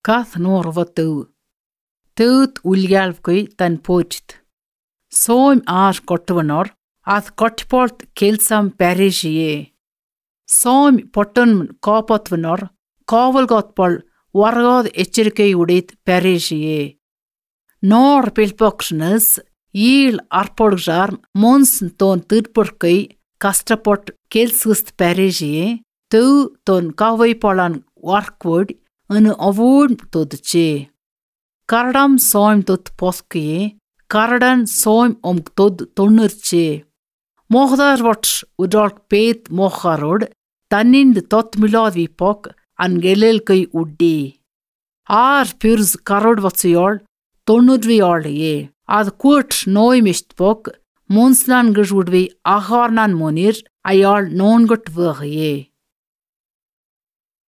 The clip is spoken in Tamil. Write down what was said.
Kath nor va tu. Tut uljalvkui tan pocht. Soim ar kotvanor, ath kotpolt kelsam perishiye. Soim பொட்டன் காப்பாத்துவனர் காவல்காத்பால் வரகாத எச்சரிக்கை உடைத் பெரேஷியே நோர் பில்பாக்ஷனஸ் ஈல் அற்பொடுகிறார் மோன்ஸ் தோன் தீர்ப்பொற்கை கஷ்டப்பட் கெல்சுஸ்த் பெரேஷியே தூ தோன் காவைப்பாளான் வார்க்வோட் அனு அவோன் தொதுச்சே கரடம் சோயம் தொத் பொஸ்கையே கரடன் சோயம் ஒம் தொத் தொண்ணூர்ச்சே மோகதார் வட்ஸ் உடால்க் பேத் மோகாரோட் தன்னிந்து தொத் மிலாதி போக் அன் கெலெல்கை உட்டி ஆர் பிர்ஸ் கரோட் வtsiயோள் தொண்ணூர்வியாளையே அது கூட் நோய் மிஸ்ட் போக் மோன்ஸ்லான் கிழ்வுட்வி அகார்னான் மோனிர் அயாள் நோன்கொட் வேகையே